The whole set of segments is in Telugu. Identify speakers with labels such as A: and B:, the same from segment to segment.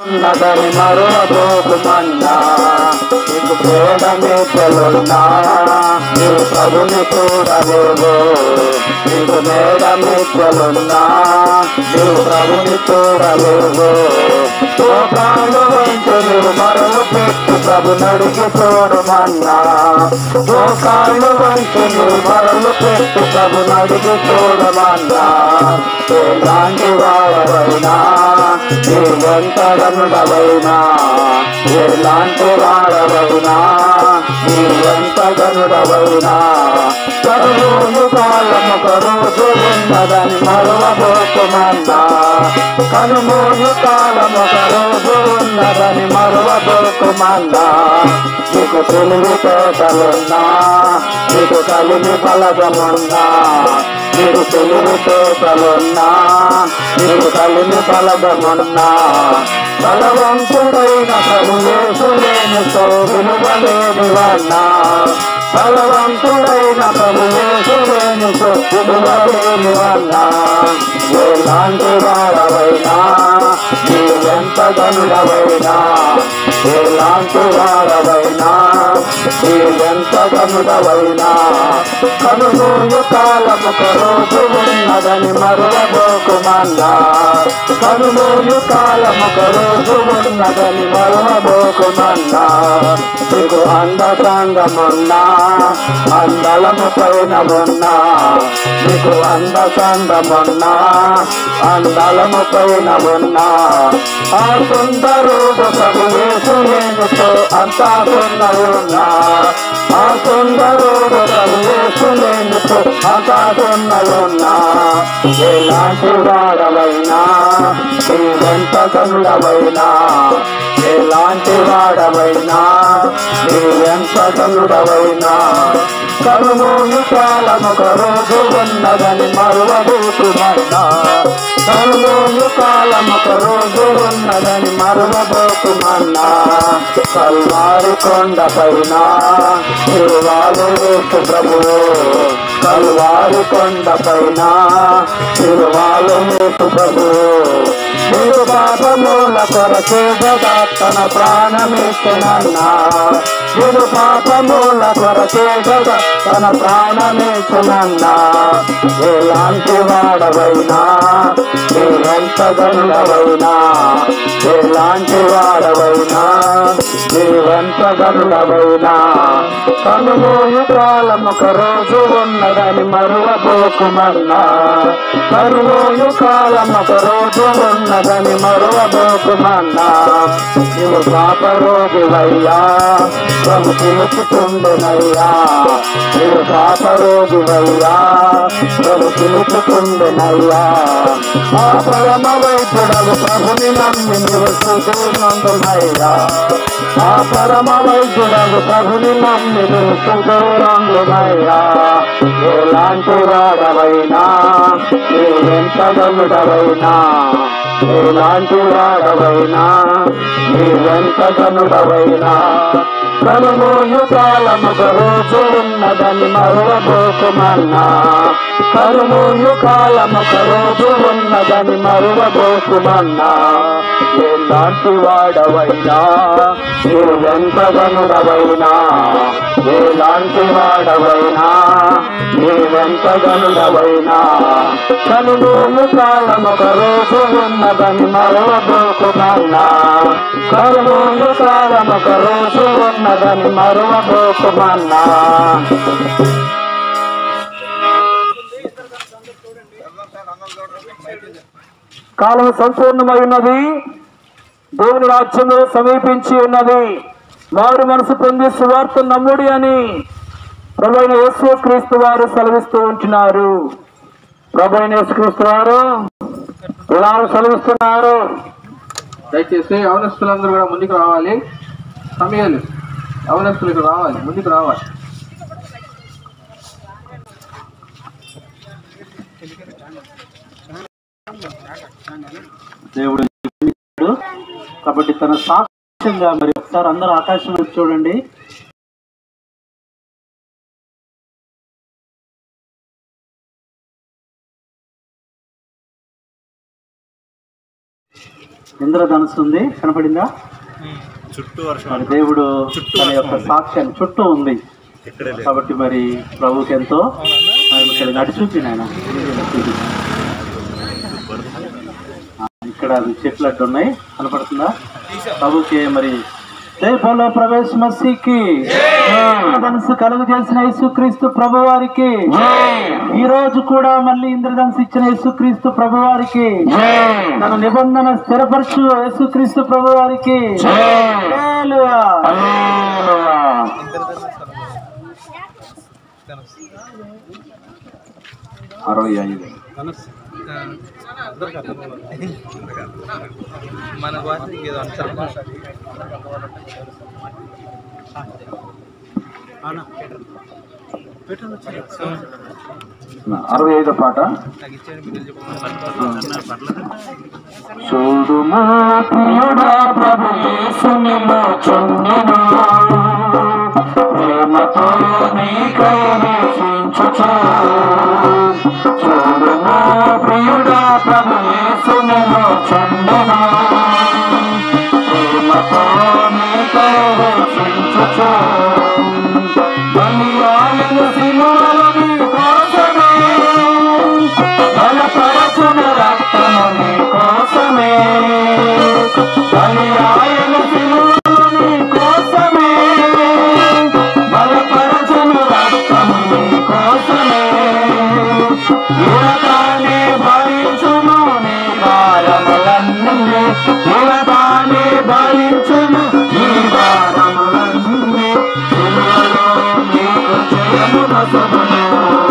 A: ఉన్నదని మరొకమన్నా నీకు పేద మిత్రులున్నా నీవు ప్రభుని చూడలేవు నీకు మేడ మిత్రులున్నా నీవు ప్రభుని చూడలేవు లోకాలు వంటి నీవు మరలు పెట్టు ప్రభు నడికి చూడమన్నా లోకాలు వంటి నీవు మరలు పెట్టు ప్రభు నడికి చూడమన్నా ఎలాంటి వాడవైనా నీవెంత గనుడవైనా ఎలాంటి వాడవైనా నీవెంత గనుడవైనా కరువు కాలము కరువు ఉన్నదని మరవబోతుమన్నా కనుమూలు కాలము కరువు ఉన్నదని మరవబోతుమన్నా నీకు తెలివి తోటలున్నా నీకు కలిమి ఫలగమున్నా నీకు తెలివి తోటలున్నా నీకు కలిమి ఫలగమున్నా బలవంతుడైన ప్రభుయేసులేని విలువలేని వన్నా బలవంతుడైన ప్రభుయేసులేని విలువలేని వన్నా ఎలాంటి వాడవైనా నీవెంత గనుడవైనా ఎలాంటి వాడవైనా నీవెంత గనుడవైనా కనుగోలు కాలము రోజు ఉన్నదని మరవబోకుమన్నా కనుగోలు కాలము రోజు ఉన్నదని మరవబోకుమన్నా నీకు అందసంగమున్నా అందలము పైన ఉన్నా నీకు అందసంగమున్నా అందలము పైన ఉన్నా ఆ సుందరుడు ప్రభుయేసులేనుతో అంతా సున్నరున్నా ఆ సుందరుడు ప్రభుయేసులేనుతో అంతా సున్నరున్నా ఎలాంటి వాడవైనా నీవెంత కనుడవైనా ఎలాంటి వాడవైనా నీవెంత కనుడవైనా కనుమూలు కాలము రోజు ఉన్నదని మరువబోతుమన్నా కనుమూలు కాలము రోజు ఉన్నదని మరువబోతుమన్నా కల్వారి కొండ పైన తిరువాలు వేసు ప్రభువు కల్వారి కొండ పైన తిరువాలు వేసు ప్రభువు మీరు పాపముల కొరకే తన ప్రాణమిస్తున్నా మీరు పాపముల కొరకే తన ప్రాణమిస్తున్నా ఎలాంటి వాడవైనా నీవెంత గనుడవైనా ఎలాంటి వాడవైనా నీవెంత గనుడవైనా కనుమూలు కాలము రోజు ఉన్నదని మరువబోకుమన్నా కనుమూలు కాలము రోజు ఉన్నదని మరువబోకుమన్నా నీవు పాప రోగివయ్యా ప్రభు పిలుచుకుండునయ్యా నీవు పాప రోగివయ్యా ప్రభు పిలుచుకుండునయ్యా ఆ పరమ వైద్యుడవు ప్రభుని నమ్మి నీవు సుదూరందునయ్యా ఆ పరమ వైద్యుడవు ప్రభుని నమ్మి నీవు సుదూరందునయ్యా ఎలాంటి వాడవైనా నీవెంత గనుడవైనా ఎలాంటి వాడవైనా నీవెంత గనుడవైనా కనుమూలు కాలము రోజు ఉన్నదని మరువబోకుమన్నా కనుమూలు కాలము రోజు ఉన్నదని మరువబోకుమన్నా ఎలాంటి వాడవైనా నీవెంత గనుడవైనా ఎలాంటి వాడవైనా నీవెంత గనుడవైనా కనుమూలు కాలము రోజు ఉన్నదని మరువబోకుమన్నా కనుమూలు కాలము రోజు ఉన్నదని మరువబోకుమన్నా కాలం సంపూర్ణమై ఉన్నది దేవుని రాజ్యంలో సమీపించి ఉన్నది వారు మనసు పొంది సువార్త నమ్ముడి అని ప్రభైన యేసు క్రీస్తు వారు సెలవిస్తూ ఉంటున్నారు ప్రభైన యేసు క్రీస్తు వారు ఇలా సెలవిస్తున్నారు
B: దయచేసి యవనస్తులందరూ కూడా ముందుకు రావాలి సమయాలు యవనస్తులు ఇక్కడ రావాలి ముందుకు రావాలి
C: దేవుడు ఇచ్చాడు. కాబట్టి తన సాక్ష్యంగా మరి ఒకసారి అందరూ ఆకాశం వైపు చూడండి ఇంద్రధనుసు ఉంది కనపడిందా
D: చుట్టూ వర్షం
C: మరి దేవుడు
D: చుట్టూ
C: తన యొక్క
D: వర్షం ఉంది.
C: సాక్ష్యాన్ని చుట్టూ ఉంది
D: ఎక్కడే లేదు
C: కాబట్టి మరి ప్రభుకి ఎంతో ఆయన ఇక్కడ నడి చూపి నాయన ఆ, ఇక్కడ అది చెట్లు అడ్డు ఉన్నాయి కనపడుతుందా ప్రభుకి మరి దేశంలో ప్రవేశ మసీకి ఇంద్రధనుసు కలుగు చేసిన యేసుక్రీస్తు ప్రభు వారికి ఈ రోజు కూడా మళ్ళీ ఇంద్రధనుసు ఇచ్చిన యేసుక్రీస్తు ప్రభు వారికి తన నిబంధన స్థిరపరచు యేసుక్రీస్తు ప్రభు వారికి హల్లెలూయా.
A: అరవై ఐదు
B: మన భాష ఇంకేదో అంటారు
A: అరవై ఐదో పాట
B: నాకు ఇచ్చేయండి మీరు చెప్పండి
A: చూడుమా ప్రియుడా ప్రభు యేసునిలో చుండెను ప్రేమతో నీకై రక్షించుచు చూడుమా ప్రియుడా ప్రభు యేసునిలో చుండెను ప్రేమతో నీకై రక్షించుచు బలియాయను సిలువలో నీ కోసమే బలపరచున రక్తము నీ కోసమే బలియాయన సిలువలు నీ కోసమే బలపరచును రక్తము నీ కోసమే ఇరతానే భరించును నీ భారములన్నీ ఇరతానే భరించును నీ భారములన్నీ సిలువలో నీకు జయము నొసగును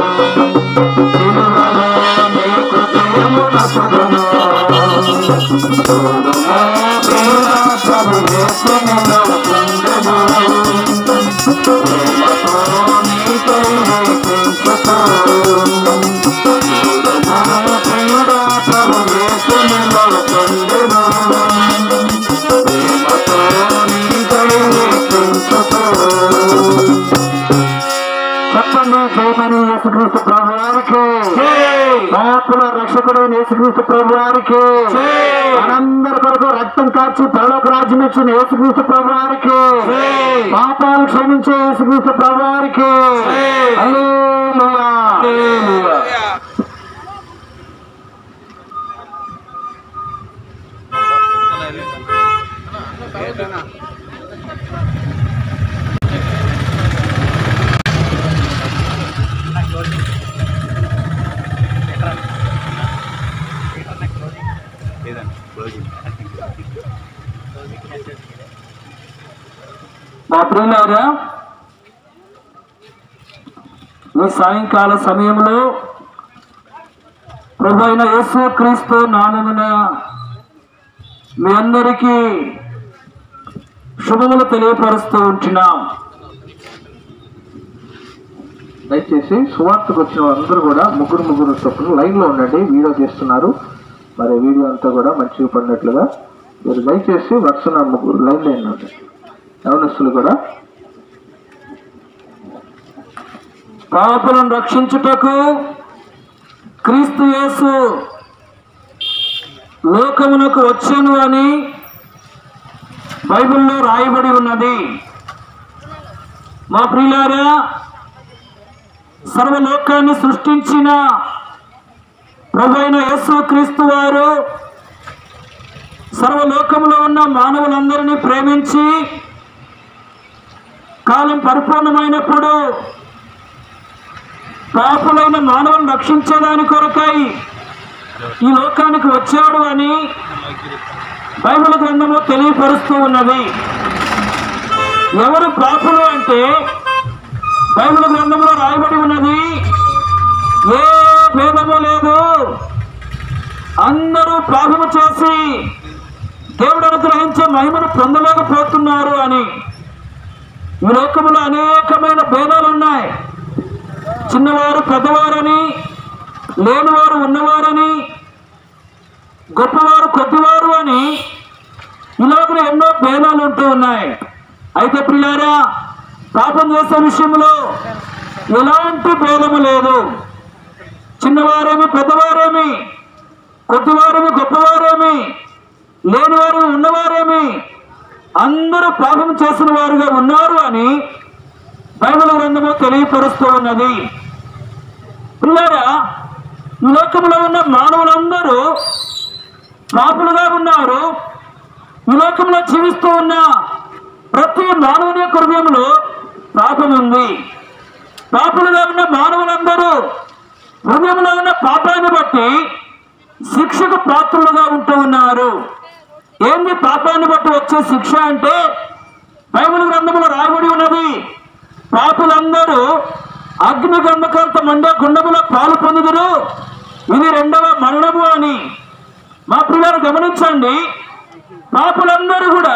A: సిలువలో నీకు జయము నొసగును చూడుమా ప్రియుడా ప్రభు యేసునిలో చుండెను ప్రేమతో నీకై రక్షించుకో. చూడుమా ప్రియుడా ప్రభు యేసునిలో చుండెను ప్రేమతో నీకై రక్షించుకో. చెప్పండి జయమని యేసుక్రీస్తు ప్రభు వారికి పాపుల రక్షకుడు యేసుక్రీస్తు ప్రభు వారికి మనందరి కొరకు రక్తం కార్చి పరలోక రాజ్యం ఇచ్చిన యేసుక్రీస్తు ప్రభు వారికి పాపాలు క్షమించే యేసుక్రీస్తు ప్రభు వారికి హల్లెలూయా.
D: లేదండి క్లోజింగ్
A: మా ప్రియులారా ఈ సాయంకాల సమయంలో ప్రభు అయిన యేసు క్రీస్తు నామమున మీ అందరికీ శుభములు తెలియపరుస్తూ ఉంటున్నాం
B: దయచేసి సువార్తకు వచ్చిన అందరూ కూడా ముగ్గురు ముగ్గురు చొప్పున లైన్ లో ఉండండి వీడియో చేస్తున్నారు మరి వీడియో అంతా కూడా మంచిగా పడినట్లుగా మీరు దయచేసి వరుసన ముగ్గురు లైన్ లో ఉండండి యవనస్తులు కూడా
A: పాపులను రక్షించుటకు క్రీస్తు యేసు లోకమునకు వచ్చాను అని బైబిల్లో రాయబడి ఉన్నది మా ప్రియులారా సర్వలోకాన్ని సృష్టించిన ప్రభైన యేసు క్రీస్తు వారు సర్వలోకంలో ఉన్న మానవులందరినీ ప్రేమించి కాలం పరిపూర్ణమైనప్పుడు పాపులైన మానవులను రక్షించడాని కొరకై ఈ లోకానికి వచ్చాడు అని బైబిల్ గ్రంథము తెలియపరుస్తూ ఉన్నది ఎవరు పాపులు అంటే బైబిల్ గ్రంథంలో రాయబడి ఉన్నది ఏ భేదము లేదు అందరూ పాపము చేసి దేవుడు అనుగ్రహించే మహిమను పొందలేకపోతున్నారు అని ఈ లోకంలో అనేకమైన భేదాలు ఉన్నాయి చిన్నవారు పెద్దవారని లేనివారు ఉన్నవారని గొప్పవారు కొద్దివారు అని ఇలాగ ఎన్నో భేదాలు ఉంటూ ఉన్నాయి అయితే పిల్లారా పాపం చేసే విషయంలో ఎలాంటి భేదము లేదు చిన్నవారేమి పెద్దవారేమి కొద్దివారేమి గొప్పవారేమి లేనివారు ఉన్నవారేమి అందరూ పాపం చేసిన వారుగా ఉన్నారు అని బైబిల్ గ్రంథము తెలియపరుస్తూ ఉన్నది పిల్లరా ఈ లోకంలో ఉన్న మానవులందరూ పాపులుగా ఉన్నారు ఈ లోకంలో జీవిస్తూ ఉన్న ప్రతి మానవుని యొక్క హృదయంలో పాపం ఉంది పాపులుగా ఉన్న మానవులందరూ హృదయంలో ఉన్న పాపాన్ని బట్టి శిక్షకు పాత్రులుగా ఉంటూ ఉన్నారు ఏంది పాపాన్ని బట్టి వచ్చే శిక్ష అంటే బైబిల్ గ్రంథంలో రాయబడి ఉన్నది పాపులందరూ అగ్ని గంధకాంత మండే గుండములో పాలు పొందుదురు ఇది రెండవ మరణము అని మా పిల్లలు గమనించండి పాపులందరూ కూడా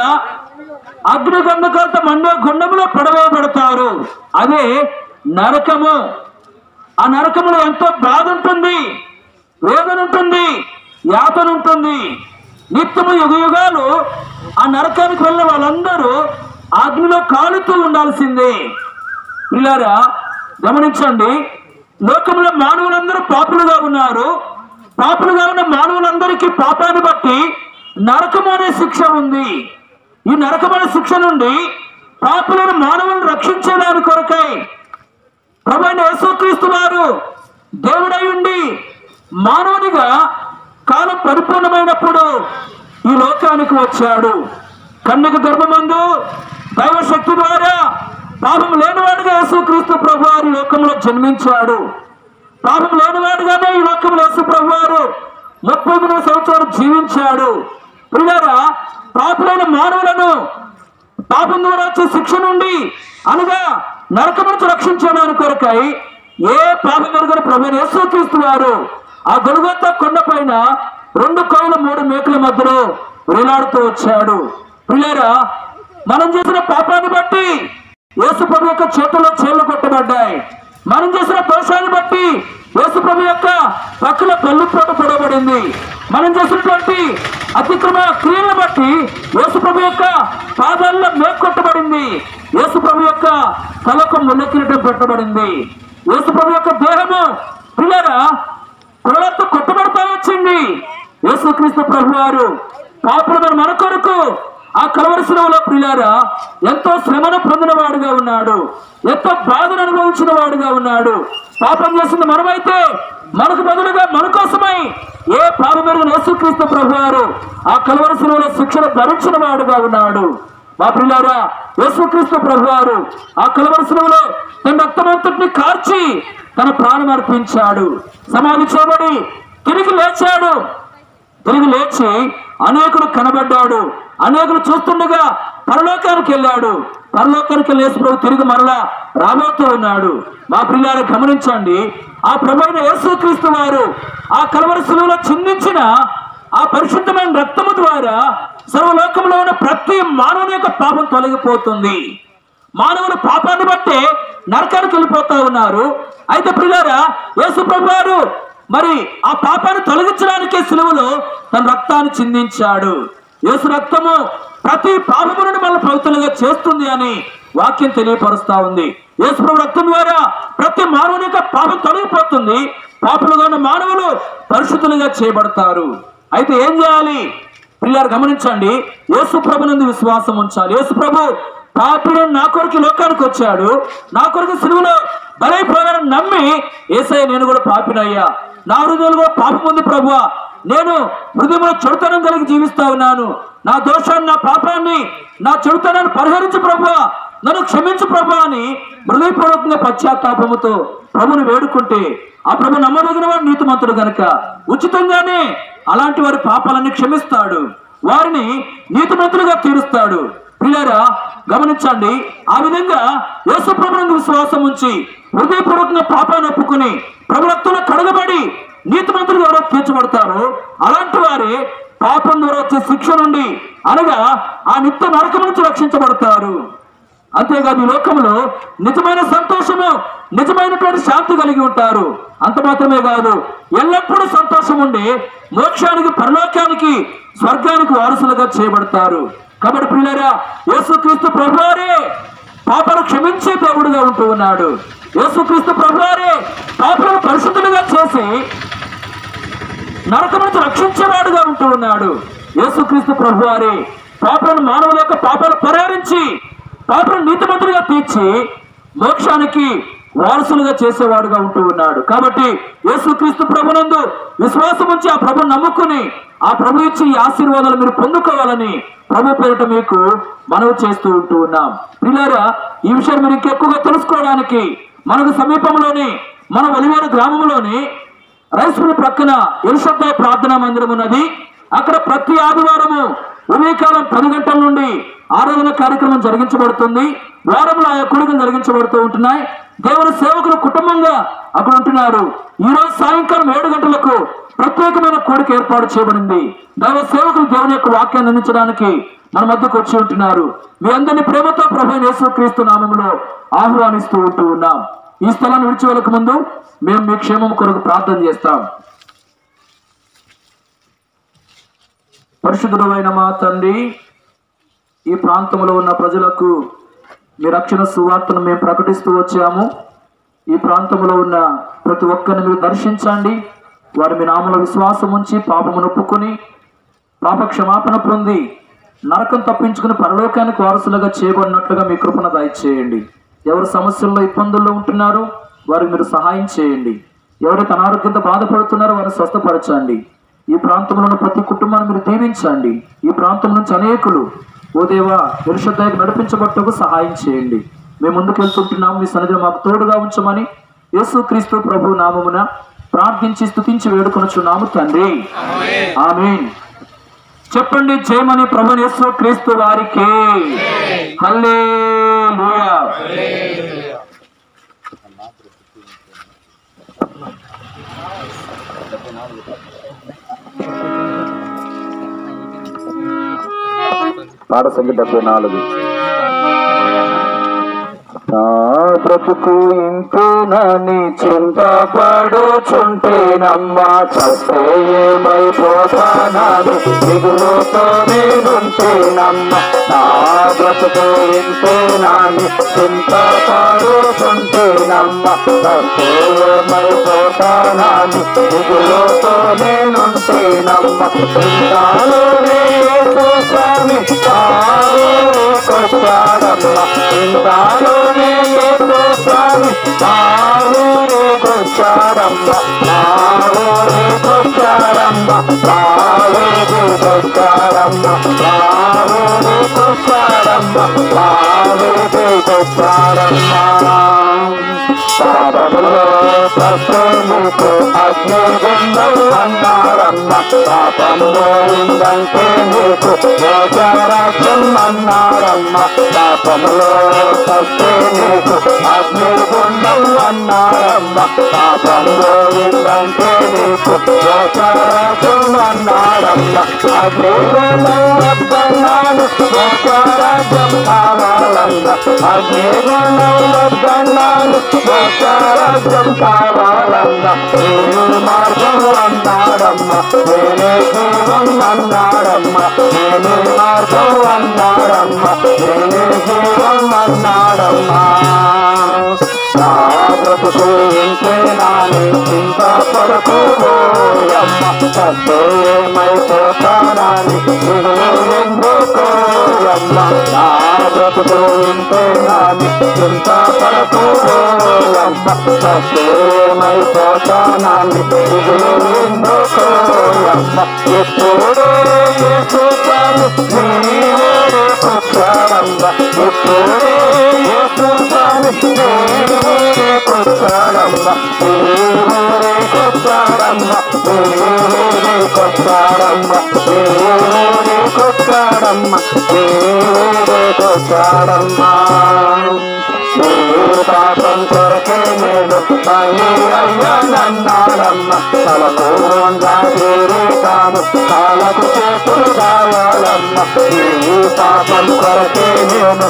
A: అగ్ని గంధకాంత మండే గుండములో పడవేయబడతారు అదే నరకము ఆ నరకములో ఎంతో బాధ ఉంటుంది వేదన ఉంటుంది యాతన ఉంటుంది నిత్యము యుగ యుగాలు ఆ నరకానికి వెళ్ళిన వాళ్ళందరూ అగ్నిలో కాలుతూ ఉండాల్సిందే పిల్లారా గమనించండి లోకంలో మానవులందరూ పాపులుగా ఉన్నారు పాపులుగా ఉన్న మానవులందరికీ పాపాన్ని బట్టి నరకం అనే శిక్ష ఉంది ఈ నరకమైన శిక్ష నుండి పాపులను మానవులను రక్షించేదాని కొరకై ప్రభైన యేసుక్రీస్తు వారు దేవుడై ఉండి మానవునిగా కాలం పరిపూర్ణమైనప్పుడు ఈ లోకానికి వచ్చాడు కన్యక గర్భమందు దైవశక్తి ద్వారా పాపం లేనివాడుగా యేసుక్రీస్తు ప్రభు వారు ఈ లోకంలో జన్మించాడు పాపం లేనివాడుగానే ఈ లోకంలో యేసు ప్రభు వారు ముప్పై మూడు సంవత్సరాలు జీవించాడు పిల్లరా పాపులైన మానవులను పాపం ద్వారా వచ్చే శిక్ష నుండి అనగా నరకం నుంచి రక్షించడానికి కొరకై ఏ పాపం ఎరుగని ప్రభు యేసుక్రీస్తు వారు ఆ గొలుగొత్త కొండ పైన రెండు కోయిల మూడు మేకల మధ్యలో వేలాడుతూ వచ్చాడు పిల్లరా మనం చేసిన పాపాన్ని బట్టి యేసు ప్రభు యొక్క చేతుల్లో చేళ్లు కొట్టబడ్డాయి మనం చేసిన దోషాన్ని బట్టి యేసు ప్రభు యొక్క పక్కల పల్లుపోటు పొడబడింది మనం చేసినటువంటి అతిక్రమ క్రియలను బట్టి యేసు ప్రభు యొక్క పాదాల్లో మేకొట్టబడింది యేసు ప్రభు యొక్క తలకు ముల్లకిరీటం పెట్టబడింది యేసు ప్రభు యొక్క దేహము పిల్లరా కొరలతో కొట్టబడతా వచ్చింది యేసుక్రీస్తు ప్రభు వారు పాపులమైన మన కొరకు ఆ కలవరశిలో ప్రియులారా ఎంతో శ్రమను పొందిన వాడుగా ఉన్నాడు ఎంతో బాధను అనుభవించిన వాడుగా ఉన్నాడు పాపం చేసింది మనమైతే మనకు బదులుగా మన కోసమై ఏ పాపం మెరుగు యేసుక్రీస్తు ప్రభు వారు ఆ కలవరశిలో శిక్షణ భరించిన వాడుగా ఉన్నాడు మా పిల్లారా యేసుక్రీస్తు ప్రభు వారు ఆ కలవరశిలో తన రక్తమంతటిని కార్చి తన ప్రాణం అర్పించాడు సమాధి చేయబడి తిరిగి లేచాడు తిరిగి లేచి అనేకులు కనబడ్డాడు అనేకులు చూస్తుండగా పరలోకానికి వెళ్ళాడు పరలోకానికి వెళ్ళి యేసు ప్రభు తిరిగి మరలా రాబోతూ ఉన్నాడు మా పిల్లారు గమనించండి ఆ ప్రభైన యేసుక్రీస్తు వారు ఆ కలవరశిలో చిందించిన ఆ పరిశుద్ధమైన రక్తము ద్వారా సర్వలోకంలో ఉన్న ప్రతి మానవుని యొక్క పాపం తొలగిపోతుంది మానవులు పాపాన్ని బట్టే నరకానికి వెళ్ళిపోతా ఉన్నారు అయితే ప్రియులారా యేసు ప్రభువారు మరి ఆ పాపాన్ని తొలగించడానికే సిలువలో తన రక్తాన్ని చిందించాడు యేసు రక్తము ప్రతి పాపము నుండి మనల్ని పవిత్రులుగా చేస్తుంది అని వాక్యం తెలియపరుస్తా ఉంది యేసు ప్రభు రక్తం ద్వారా ప్రతి మానవుని యొక్క పాపం తొలగిపోతుంది పాపులుగా ఉన్న మానవులు పరిశుద్ధులుగా చేయబడతారు అయితే ఏం చేయాలి పిల్లలు గమనించండి యేసు ప్రభునందు విశ్వాసం ఉంచాలి యేసు ప్రభు పాపిని నా కొరకు ఈ లోకానికి వచ్చాడు నా కొరకు సిలువలో బలైపోయానని నమ్మి ఏసయ్య నేను కూడా పాపినయ్యా నా హృదయంలో కూడా పాపం ఉంది ప్రభు నేను హృదయంలో చెడుతనం కలిగి జీవిస్తా ఉన్నాను నా దోషాన్ని నా పాపాన్ని నా చెడుతనాన్ని పరిహరించు ప్రభు నన్ను క్షమించు ప్రభు అని హృదయపూర్వకంగా పశ్చాత్తాపముతో ప్రభుని వేడుకుంటే ఆ ప్రభు నమ్మదగిన వాడు నీతిమంతుడు గనుక ఉచితంగానే అలాంటి వారి పాపాలన్నీ క్షమిస్తాడు వారిని నీతిమంతులుగా తీరుస్తాడు ప్రియారా గమనించండి ఆ విధంగా యేసు ప్రభునందు విశ్వాసం ఉంచి హృదయపూర్వకంగా పాపాన్ని ఒప్పుకుని ప్రభు రక్తంలో కడగబడి నీతిమంతులుగా ఎవరో తీర్చబడతారో అలాంటి వారే పాపం ద్వారా వచ్చే శిక్ష నుండి అనగా ఆ నిత్య నరకం నుంచి రక్షించబడతారు అంతేకాదు ఈ లోకంలో నిజమైన సంతోషము నిజమైనటువంటి శాంతి కలిగి ఉంటారు అంత మాత్రమే కాదు ఎల్లప్పుడూ సంతోషం ఉండి మోక్షానికి పరలోకానికి స్వర్గానికి వారసులుగా చేయబడతారు కాబట్టి పిల్లరా యేసుక్రీస్తు ప్రభువారే పాపను క్షమించే దేవుడుగా ఉంటూ ఉన్నాడు యేసుక్రీస్తు ప్రభువారే పాపలను పరిశుద్ధులుగా చేసి నరకం నుంచి రక్షించేవాడుగా ఉంటూ ఉన్నాడు
E: యేసుక్రీస్తు ప్రభు వారి పాపలను మానవుల యొక్క పాపాలు పరిహరించి పాపలను నీతిమంతులుగా తీర్చి మోక్షానికి వారసులుగా చేసేవాడుగా ఉంటూ ఉన్నాడు కాబట్టి యేసుక్రీస్తు ప్రభునందు విశ్వాసం ఉంచి ఆ ప్రభుని నమ్ముకుని ఆ ప్రభు ఇచ్చి ఈ ఆశీర్వాదాలు మీరు పొందుకోవాలని ప్రభు పేరిట మీకు మనవి చేస్తూ ఉంటూ ఉన్నాం పిల్లరా ఈ విషయాన్ని మీరు ఇంకెక్కువగా తెలుసుకోవడానికి మనకు సమీపంలోని మన ఒలివేరు గ్రామంలోని రైస్ మిల్ ప్రక్కన ఎరుషద్దాయ ప్రార్థనా మందిరం ఉన్నది అక్కడ ప్రతి ఆదివారము ఉదయకాలం పది గంటల నుండి ఆరాధన కార్యక్రమం జరిగించబడుతుంది వారంలో ఆయా కూడికలు జరిగించబడుతూ ఉంటున్నాయి దేవుని సేవకులు కుటుంబంగా అక్కడ ఉంటున్నారు ఈ రోజు సాయంకాలం ఏడు గంటలకు ప్రత్యేకమైన కూడిక ఏర్పాటు చేయబడింది దైవ సేవకులు దేవుని యొక్క వాక్యాన్ని అందించడానికి మన మధ్యకు వచ్చి ఉంటున్నారు మీ అందరినీ ప్రేమతో ప్రభు యేసు క్రీస్తు నామములో ఆహ్వానిస్తూ ఉంటూ ఉన్నాం ఈ స్థలాన్ని విడిచి వెళ్ళక ముందు మేము మీ క్షేమం కొరకు ప్రార్థన చేస్తాం పరిశుద్ధుడమైన మా తండ్రి ఈ ప్రాంతంలో ఉన్న ప్రజలకు మీ రక్షణ సువార్తను మేము ప్రకటిస్తూ వచ్చాము ఈ ప్రాంతంలో ఉన్న ప్రతి ఒక్కరిని మీరు దర్శించండి వారి మీ నామలో విశ్వాసం ఉంచి పాపమును ఒప్పుకొని పాప క్షమాపణ పొంది నరకం తప్పించుకుని పరలోకానికి వారసులుగా చేయబడినట్లుగా మీ కృపణ దయచేయండి ఎవరు సమస్యల్లో ఇబ్బందుల్లో ఉంటున్నారో వారికి మీరు సహాయం చేయండి ఎవరైతే అనారోగ్యంతో బాధపడుతున్నారో వారిని స్వస్థపరచండి ఈ ప్రాంతంలో ఉన్న ప్రతి కుటుంబాన్ని మీరు దీవించండి ఈ ప్రాంతం నుంచి అనేకులు ఓ దేవా పరిశుద్ధానికి నడిపించబట్టకు సహాయం చేయండి మేము ముందుకు వెళ్తుంటున్నాం మీ సన్నిధిని మాకు తోడుగా ఉంచమని యేసుక్రీస్తు ప్రభు నామమున ప్రార్థించి స్తుతించి వేడుకొనుచున్నాము తండ్రి ఆమేన్ చెప్పండి జయమని ప్రభు యేసు క్రీస్తు వారికి హల్లెలూయా
A: పాట సంఖ్య డెబ్బై నాలుగు నా బ్రతుకు ఇంతేనని చింతపడుచుంటేనమ్మ చస్తే ఏమైపోతానని దిగులుతో నేనుంటేనమ్మ నా బ్రతుకు ఇంతేనని చింతపడుచుంటేనమ్మ చస్తే ఏమైపోతానని దిగులుతో నేనుంటేనమ్మ చింతలోనే యేసు స్వామి కొచ్చాడమ్మ చింతలోనే యేసు స్వామి కొచ్చాడమ్మ నాలోనే కొచ్చాడమ్మ నాలోనే కొచ్చాడమ్మ నాలోనే కొచ్చాడమ్మ నాలోనే కొచ్చాడమ్మ పాపములో సత్యముకు అగ్నిగుండం అన్నారమ్మ పాపములో ఉందంటే నీకు మోసరాజ్యం అన్నారమ్మ పాపములో సత్తే నీకు అగ్నిగుండం అన్నారమ్మ పాపములో ఉందంటే నీకు మోసరాజ్యం అన్నారమ్మ అగ్నిగుండం వద్దన్నాను మోసరాజ్యం కావాలన్న అగ్నిగుండం వద్దన్నాను మోసరాజ్యం కావాలన్న నేను మార్గం అన్నాడమ్మ నేనే జీవం అన్నాడమ్మ నేనే మార్గం అన్నాడమ్మ నేనే జీవం అన్నాడమ్మ నా బ్రతుకు ఇంతే నాని చింత పడకు అమ్మ సత్యమైపోతానని ఎందుకోయమ్మ నా బ్రతుకు ఇంతే నాని చింత పడకు అమ్మ సత్యమైపోతానని ఎందుకోయమ్మ ఎప్పుడో యేసుతాను నీవే కొచ్చాడమ్మ ఎప్పుడే యేసుతాను నీవే కొచ్చాడమ్మ నీవే కొచ్చాడమ్మ నీవే కొచ్చాడమ్మ నీవే కొచ్చాడమ్మ నీవే కొచ్చాడమ్మ పాపం కొరకే నేను అయ్యానన్నాడమ్మ తలకు తాము కాలకు చేతులు కావాలమ్మ ఈ పాపం కొరకే నేను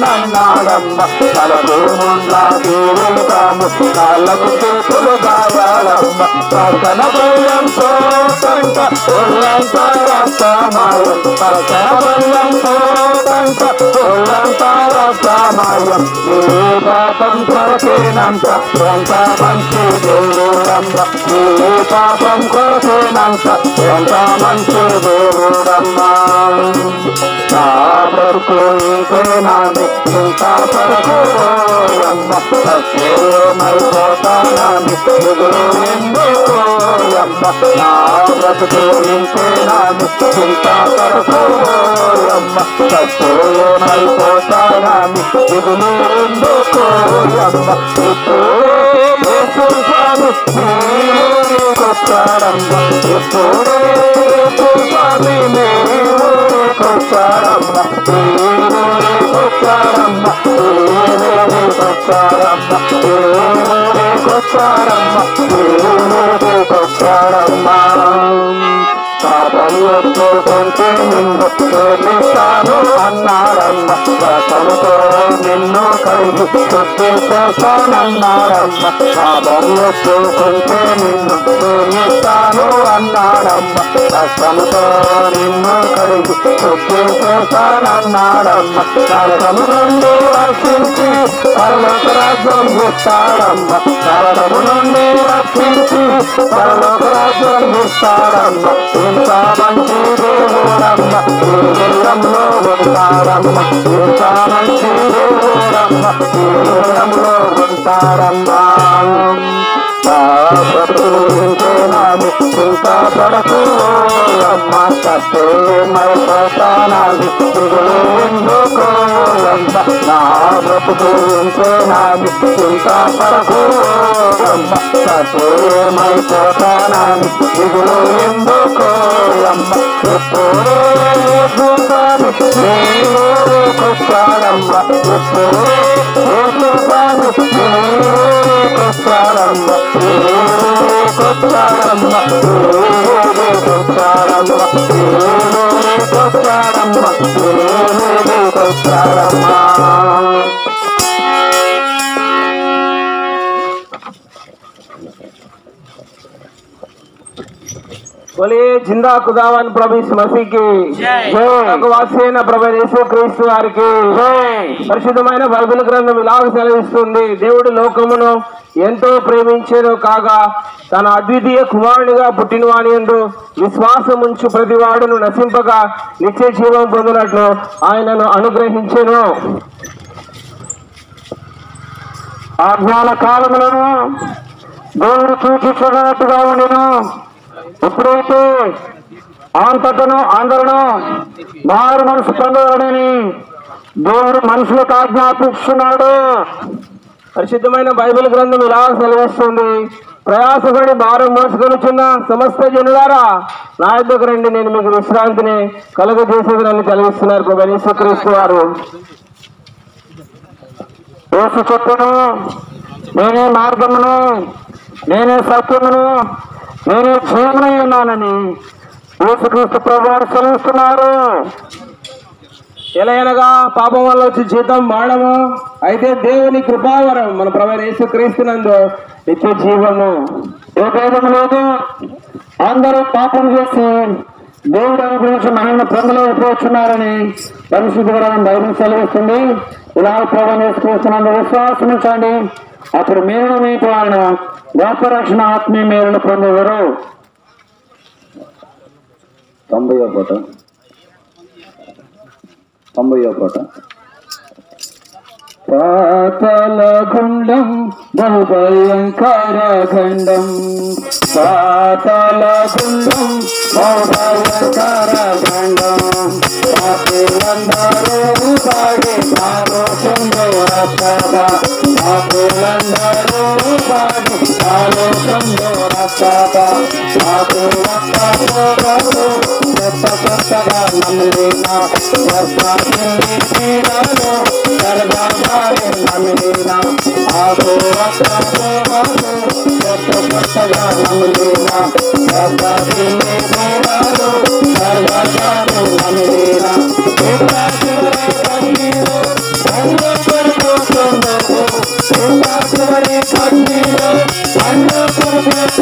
A: అయ్యానన్నాడమ్మ తలకు తాము కాళ్ళకు చేతులు కావాలమ్మ కొట్టాడమ్మ పక్కన బల్లంతో తంట ఒళ్ళంతా రక్తమాయం పక్కన బల్లంతో తంట ఒళ్ళంతా రక్తమాయం నీ పాపం కొరకేనంత ఎంత మంచి దేవుడమ్మ నీ పాపం కొరకేనంత ఎంత మంచి దేవుడమ్మ నా బ్రతుకు ఇంకేనాని ఇంత పరకు అమ్మ సత్యమైపోతానని ఎదురు ఎందుకోయమ్మ నా బ్రతుకు ఇంకేనాని ఇంత పరకు అమ్మ సత్యమైపోతానని ఎదురు ఎందుకోయమ్మ ఇప్పుడే స్వామి కొట్టాడమ్మ ఇప్పుడే స్వామి కొట్టాడమ్మ కొట్టాడమ్మ కొట్టాడమ్మ కొట్టాడమ్మ కొట్టాడమ్మ పాపం ఎత్తుకుంటే నిన్ను ప్రేమిస్తాను అన్నాడమ్మ వ్రతముతో నిన్ను కలిగి చుట్టి చేస్తానన్నాడమ్మ పాపం ఎత్తుకుంటే నిన్ను ప్రేమిస్తాను అన్నాడమ్మ వ్రతముతో నిన్ను కలిగి చుట్టి చేస్తానన్నాడమ్మ నరకము నుండి రక్షించి పరలోక రాజ్యం ఇస్తాడమ్మ నరకము నుండి రక్షించి పరలోక రాజ్యం ఇస్తాడమ్మ ఇంత మంచి దేవుడమ్మ ఈ గుర్రంలో ఉంటాడమ్మ ఇంత మంచి దేవుడమ్మ ఈ గుర్రంలో ఉంటాడమ్మ బ్రతుకులించేనాది ఇంకా పడకు అమ్మ సత్యమైపోతానాది దిగులు ఎందుకోయమ్మ నా బ్రతుకులించేనాది ఇంకా పడకు అమ్మ సత్యమైపోతానాది దిగులు ఎందుకోయమ్మ ఎప్పుడే చూసాను నేను కొట్టాడమ్మ ఎప్పుడే చూసాను నేను కొట్టాడమ్మ కొట్టాడమ్మ కొట్టాడమ్మ కొట్టాడమ్మ కొట్టాడమ్మ
B: बोलिए जिंदा खुदावन प्रभु यीशु मसीह की వాసి అయిన ప్రభు యేసు క్రీస్తు వారికి పరిశుద్ధమైన బైబిల్ గ్రంథం ఇలాగ సెలవిస్తుంది దేవుడు లోకమును ఎంతో ప్రేమించేను కాగా తన అద్వితీయ కుమారునిగా పుట్టినవాని ఎందు విశ్వాసం ఉంచు ప్రతివాడును నశింపగా నిత్య జీవం పొందినట్లు ఆయనను అనుగ్రహించెను
A: ఆజ్ఞాన కాలములను దేవుడు చూచి చూడనట్టుగా ఉండెను ఎప్పుడైతే అంతటను అందరూ మారు మనసు పొందవాలని దేవుడు మనుషులకు ఆజ్ఞాపిస్తున్నాడు
B: పరిశుద్ధమైన బైబిల్ గ్రంథం ఇలా సెలవిస్తుంది ప్రయాసపడి భారం మోసుకొనిచున్న సమస్త జనులారా నా యొద్దకు రండి నేను మీకు విశ్రాంతిని కలుగజేసేది నన్ను కలిగిస్తున్నారు ప్రభు యేసుక్రీస్తు వారు
A: యేసు చెప్పును నేనే మార్గమును నేనే సత్యమును నేనే జీవనై ఉన్నానని యేసుక్రీస్తు ప్రభు వారు సెలవిస్తున్నారు
B: ఎలా అనగా పాపం వల్ల వచ్చి జీతం మాడము అయితే దేవుని కృపావరం మన ప్రభు యేసుక్రీస్తునందు నిత్య జీవము
A: ఏ భేదం లేదు అందరూ పాపం చేసి దేవుడు అనుగ్రహించి మహిళను పొందలేకపోతున్నారని పరిశుద్ధ గ్రంథం బైబిల్ సెలవిస్తుంది ఇలా ప్రభావం వేసుకొస్తున్నందు విశ్వాసం ఉంచండి అప్పుడు మీరు మీటి వాళ్ళను గొప్ప రక్షణ ఆత్మీయ మేలును పొందేవారు
C: తొంభైవ పాట తొంభైవ పాట
B: పాతల గుండం బహుభయంకర ఖండం పాతల గుండం బహుభయంకర ఖండం పాపులందరూ పాడి ఆలోచంలో రక్షగా పాపులందరూ పాడి ఆలోచంలో రక్షగా పాపు రక్షకు కొత్త కొత్తగా నమ్మిన వర్షాన్ని తీరాలో సరదాగారే నమ్మిన ఆకు రక్షకు కొత్త కొత్తగా నమ్మిన వర్షాన్ని తీరాలో సరదాగారే నమ్మిన చివరి కన్నీరు అన్ను కొడుకు చివరి కన్నీరు అన్ను కొడుకు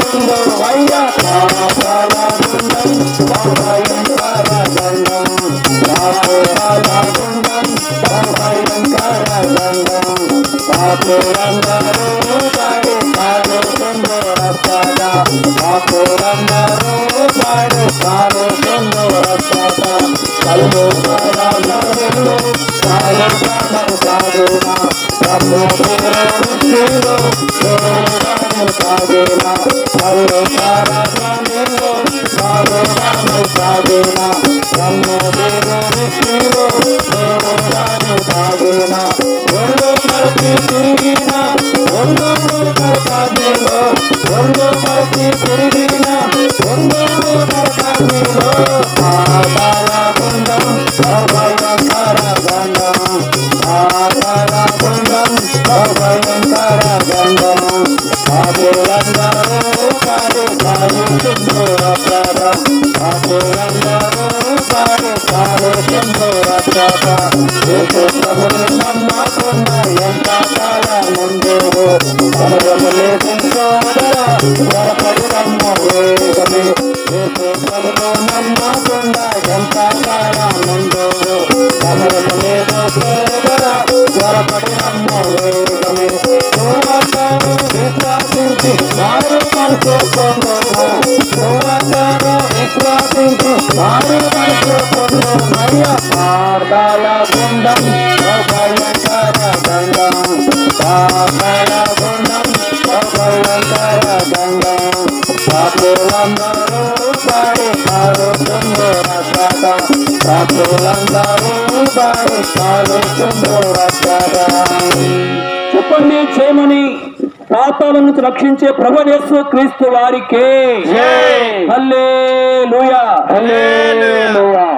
E: చెప్పండి చేయమని పాపాల నుంచి రక్షించే ప్రభు యేసు క్రీస్తు వారికే హల్లెలూయా హల్లెలూయా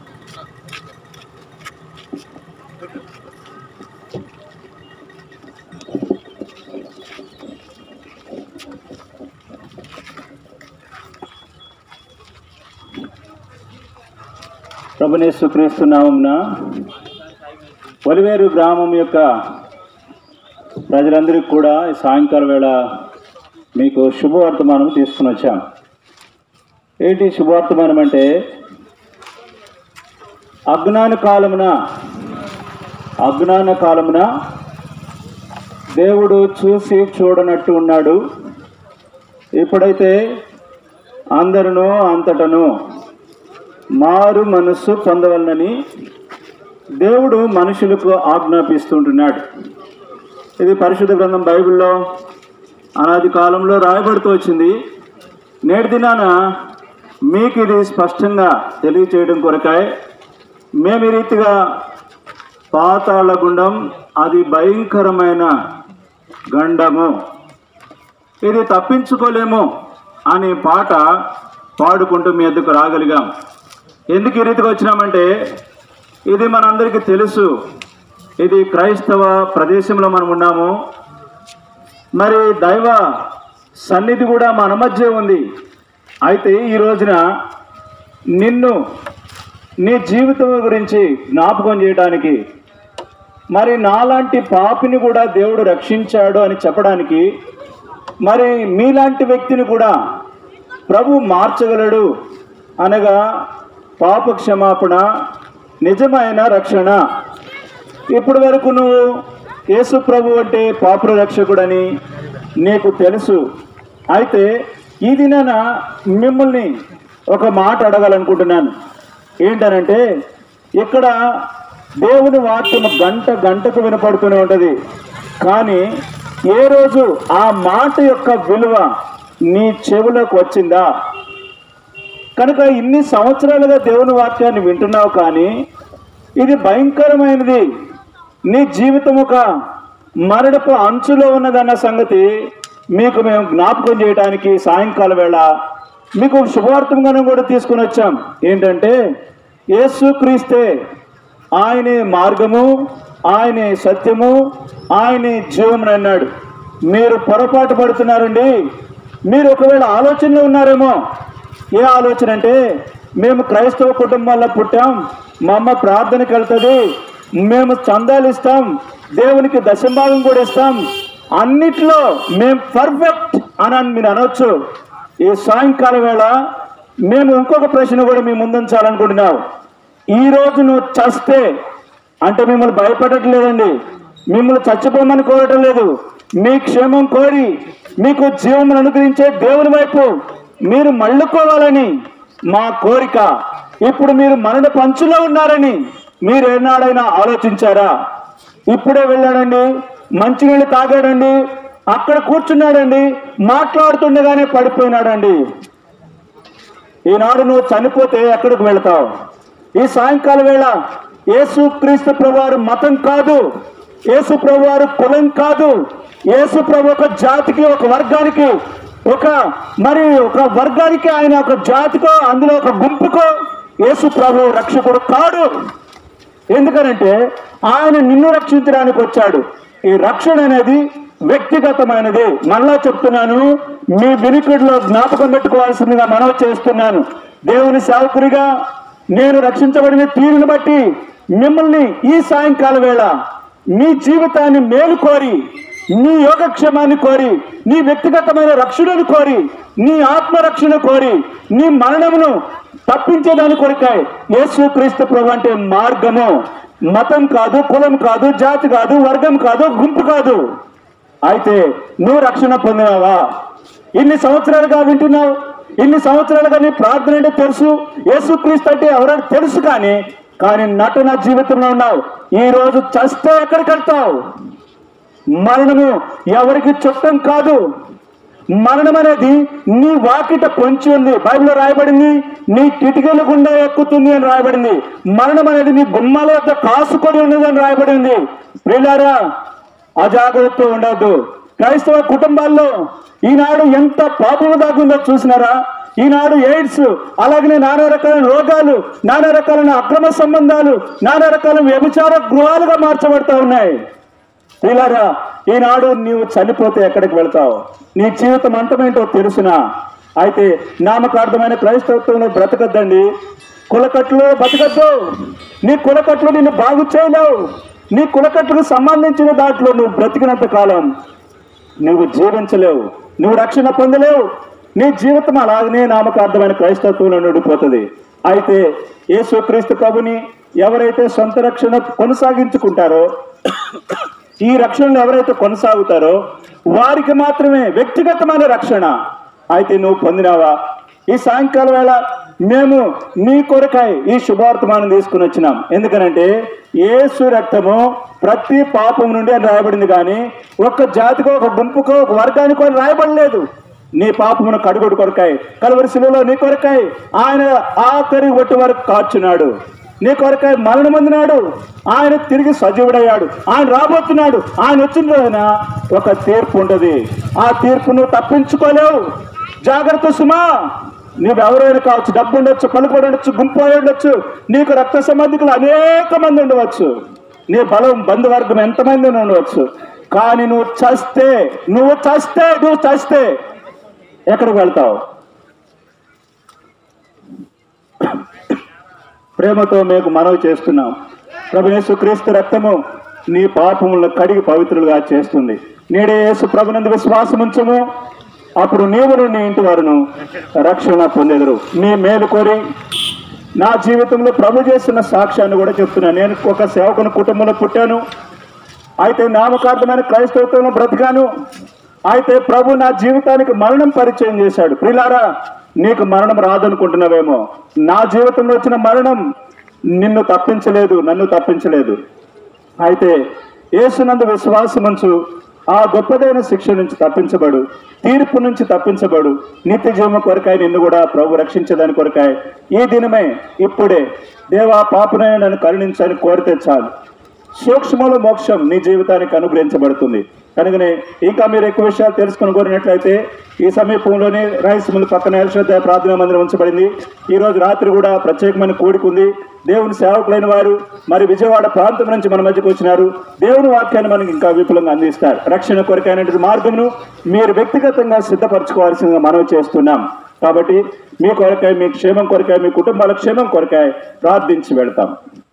C: ప్రభునేసు క్రీస్తు నామంన ఒలివేరు గ్రామం యొక్క ప్రజలందరికీ కూడా ఈ సాయంకాల వేళ మీకు శుభవర్తమానం తీసుకుని వచ్చాం ఏంటి శుభవర్తమానం అంటే అజ్ఞాన కాలమున అజ్ఞాన కాలమున దేవుడు చూసి చూడనట్టు ఉన్నాడు ఇప్పుడైతే అందరును అంతటను మారు మనస్సు పొందవలనని దేవుడు మనుషులకు ఆజ్ఞాపిస్తుంటున్నాడు ఇది పరిశుద్ధ గ్రంథం బైబిల్లో అనాది కాలంలో రాయబడుతూ వచ్చింది నేటి దినాన మీకు ఇది స్పష్టంగా తెలియచేయడం కొరకాయ మేము ఈ రీతిగా పాతాళ గుండం అది భయంకరమైన గండము ఇది తప్పించుకోలేము అనే పాట పాడుకుంటూ మీ ఎద్దుకు రాగలిగాం ఎందుకు ఈ రీతికి వచ్చినామంటే ఇది మనందరికీ తెలుసు ఇది క్రైస్తవ ప్రదేశంలో మనం ఉన్నాము మరి దైవ సన్నిధి కూడా మన మధ్య ఉంది అయితే ఈ రోజున నిన్ను నీ జీవితం గురించి జ్ఞాపకం చేయడానికి మరి నాలాంటి పాపిని కూడా దేవుడు రక్షించాడు అని చెప్పడానికి మరి మీలాంటి వ్యక్తిని కూడా ప్రభు మార్చగలడు అనగా పాప క్షమాపణ నిజమైన రక్షణ ఇప్పటి వరకు నువ్వు యేసు ప్రభు అంటే పాపుల రక్షకుడని నీకు తెలుసు అయితే ఈ దినాన మిమ్మల్ని ఒక మాట అడగాలనుకుంటున్నాను ఏంటనంటే ఇక్కడ దేవుని వాక్యం గంట గంటకు వినపడుతూనే ఉంటుంది కానీ ఏ రోజు ఆ మాట యొక్క విలువ నీ చెవులకు వచ్చిందా కనుక ఇన్ని సంవత్సరాలుగా దేవుని వాక్యాన్ని వింటున్నావు కానీ ఇది భయంకరమైనది నీ జీవితం ఒక మరడపు అంచులో ఉన్నదన్న సంగతి మీకు మేము జ్ఞాపకం చేయడానికి సాయంకాల వేళ మీకు ఒక శుభార్థంగాను కూడా తీసుకుని వచ్చాం ఏంటంటే యేసుక్రీస్తే ఆయనే మార్గము ఆయనే సత్యము ఆయనే జీవమును అన్నాడు మీరు పొరపాటు పడుతున్నారండి మీరు ఒకవేళ ఆలోచనలో ఉన్నారేమో ఏ ఆలోచన అంటే మేము క్రైస్తవ కుటుంబాల్లో పుట్టాం మా అమ్మ ప్రార్థనకి వెళ్తుంది మేము చందాలు ఇస్తాం దేవునికి దశంభాగం కూడా ఇస్తాం అన్నిట్లో మేము పర్ఫెక్ట్ అని మీరు అనొచ్చు ఈ సాయంకాలం వేళ మేము ఇంకొక ప్రశ్న కూడా మీ ముందుంచాలనుకుంటున్నాం ఈ రోజు నువ్వు చస్తే అంటే మిమ్మల్ని భయపడటం లేదండి మిమ్మల్ని చచ్చిపోమని కోరటం లేదు మీ క్షేమం కోరి మీకు జీవం అనుగ్రహించే దేవుని వైపు మీరు మళ్ళుకోవాలని మా కోరిక ఇప్పుడు మీరు మరణ పంచులో ఉన్నారని మీరు ఏనాడైనా ఆలోచించారా ఇప్పుడే వెళ్ళాడండి మంచినీళ్ళు తాగాడండి అక్కడ కూర్చున్నాడండి మాట్లాడుతుండగానే పడిపోయినాడండి ఈనాడు నువ్వు చనిపోతే ఎక్కడికి వెళ్తావు ఈ సాయంకాల వేళ యేసు క్రీస్తు ప్రభువారు మతం కాదు యేసు ప్రభువారు కులం కాదు యేసు ప్రభు ఒక జాతికి ఒక వర్గానికి ఒక మరి ఒక వర్గానికి ఆయన ఒక జాతికో అందులో ఒక గుంపుకో యేసు ప్రభు రక్షకుడు కాడు ఎందుకనంటే ఆయన నిన్ను రక్షించడానికి వచ్చాడు ఈ రక్షణ అనేది వ్యక్తిగతమైనది మళ్ళా చెప్తున్నాను మీ వినికిడిలో జ్ఞాపకం పెట్టుకోవాల్సిందిగా మనవి చేస్తున్నాను దేవుని సేవకుడిగా నేను రక్షించబడిన తీరుని బట్టి మిమ్మల్ని ఈ సాయంకాల వేళ మీ జీవితాన్ని మేలు కోరి నీ యోగక్షేమాన్ని కోరి నీ వ్యక్తిగతమైన రక్షణను కోరి నీ ఆత్మరక్షణ కోరి నీ మరణమును తప్పించేదాని కొరకాయ యేసు క్రీస్తు ప్రభు అంటే మార్గము మతం కాదు కులం కాదు జాతి కాదు వర్గం కాదు గుంపు కాదు అయితే నువ్వు రక్షణ పొందినావా ఇన్ని సంవత్సరాలుగా వింటున్నావు ఇన్ని సంవత్సరాలుగా నీ ప్రార్థన అంటే తెలుసు యేసుక్రీస్తు అంటే ఎవరైనా తెలుసు కానీ కానీ నటన జీవితంలో ఉన్నావు ఈ రోజు చస్తే ఎక్కడికి వెళ్తావు మరణము ఎవరికి చుట్టం కాదు మరణం అనేది నీ వాకిట పొంచి ఉంది బైబిల్లో రాయబడింది నీ కిటికీల గుండా ఎక్కుతుంది అని రాయబడింది మరణం అనేది నీ గుమ్మాల యొక్క కాసుకొని ఉన్నది అని రాయబడింది ప్రియులారా అజాగ్రత్త ఉండద్దు క్రైస్తవ కుటుంబాల్లో ఈనాడు ఎంత పాపము దాగుందో చూసినారా ఈనాడు ఎయిడ్స్ అలాగనే నానా రకాలైన రోగాలు నానా రకాలైన అక్రమ సంబంధాలు నానా రకాల వ్యభిచార గృహాలుగా మార్చబడతా ఉన్నాయి ప్రియులారా ఈనాడు నీవు చనిపోతే ఎక్కడికి వెళ్తావు నీ జీవితం అంతమేంటో తెలుసునా అయితే నామకార్థమైన క్రైస్తవత్వంలో బ్రతకద్దండి కులకట్లు బతకద్దు నీ కులకట్లు నిన్ను బాగు చేయలేవు నీ కులకట్టుకు సంబంధించిన దాంట్లో నువ్వు బ్రతికినంత కాలం నువ్వు జీవించలేవు నువ్వు రక్షణ పొందలేవు నీ జీవితం అలాగనే నామకార్థమైన క్రైస్తత్వంలో నడిపోతుంది అయితే యేసుక్రీస్తు ప్రభుని ఎవరైతే సొంత రక్షణ కొనసాగించుకుంటారో ఈ రక్షణలు ఎవరైతే కొనసాగుతారో వారికి మాత్రమే వ్యక్తిగతమైన రక్షణ అయితే నువ్వు పొందినావా ఈ సాయంకాలం వేళ మేము నీ కొరకాయ ఈ శుభార్థమానం తీసుకుని వచ్చినాం ఎందుకనంటే ఏసు రక్తము ప్రతి పాపం నుండి అని రాయబడింది కానీ ఒక్క జాతికో ఒక గుంపుకో ఒక వర్గానికో అని రాయబడలేదు నీ పాపమును కడుగుడు కొరకాయి కలవరి శిలువలో నీ కొరకాయి ఆయన ఆఖరి ఒట్టి వరకు కాచున్నాడు నీ కొరకాయ మరణం పొందినాడు ఆయన తిరిగి సజీవుడయ్యాడు ఆయన రాబోతున్నాడు ఆయన వచ్చిన రోజున ఒక తీర్పు ఉంటుంది ఆ తీర్పు నువ్వు తప్పించుకోలేవు జాగ్రత్త సుమా నువ్వు ఎవరైనా కావచ్చు డబ్బు ఉండొచ్చు పలుకుబడి ఉండొచ్చు గుంపు అయి ఉండొచ్చు నీకు రక్త సంబంధికులు అనేక మంది ఉండవచ్చు నీ బలం బంధువర్గం ఎంతమంది ఉండవచ్చు కానీ నువ్వు చస్తే నువ్వు చస్తే నువ్వు చస్తే ఎక్కడికి వెళ్తావు ప్రేమతో మీకు మనవి చేస్తున్నాం ప్రభు యేసు క్రీస్తు రక్తము నీ పాపములను కడిగి పవిత్రులుగా చేస్తుంది నేడే యేసు ప్రభునందు విశ్వాసం ఉంచము అప్పుడు నీవును నీ ఇంటి వారును రక్షణ పొందెదరు నీ మేలు కోరి నా జీవితంలో ప్రభు చేస్తున్న సాక్ష్యాన్ని కూడా చెప్తున్నా నేను ఒక సేవకుని కుటుంబంలో పుట్టాను అయితే నామకార్థమైన క్రైస్తవత్వంలో బ్రతికాను అయితే ప్రభు నా జీవితానికి మరణం పరిచయం చేశాడు ప్రిలారా నీకు మరణం రాదనుకుంటున్నావేమో నా జీవితంలో వచ్చిన మరణం నిన్ను తప్పించలేదు నన్ను తప్పించలేదు అయితే యేసునందు విశ్వాసముంచు ఆ గొప్పదైన శిక్ష నుంచి తప్పించబడు తీర్పు నుంచి తప్పించబడు నిత్య జీవన కొరకాయ నిన్ను కూడా ప్రభు రక్షించదని కొరకాయ ఈ దినమే ఇప్పుడే దేవా పాపనయ్య నన్ను కరుణించని కోరితే చాలు సూక్ష్మలో మోక్షం నీ జీవితానికి అనుగ్రహించబడుతుంది కనుకనే ఇంకా మీరు ఎక్కువ విషయాలు తెలుసుకుని కోరినట్లయితే ఈ సమీపంలోనే రైస్ మిల్ పక్కన ఎల్శ్రద్ధ ప్రార్థనా మందిరం ఉంచబడింది ఈ రోజు రాత్రి కూడా ప్రత్యేకమైన కూడుకుంది దేవుని సేవకులైన వారు మరి విజయవాడ ప్రాంతం నుంచి మన మధ్యకు వచ్చినారు దేవుని వాక్యాన్ని మనకి ఇంకా విపులంగా అందిస్తారు రక్షణ కొరకైనటువంటి మార్గమును మీరు వ్యక్తిగతంగా సిద్ధపరచుకోవాల్సిందిగా మనవి చేస్తున్నాం కాబట్టి మీ కొరకాయ మీ క్షేమం కొరకాయ మీ కుటుంబాల క్షేమం కొరకాయ ప్రార్థించి వెళ్తాం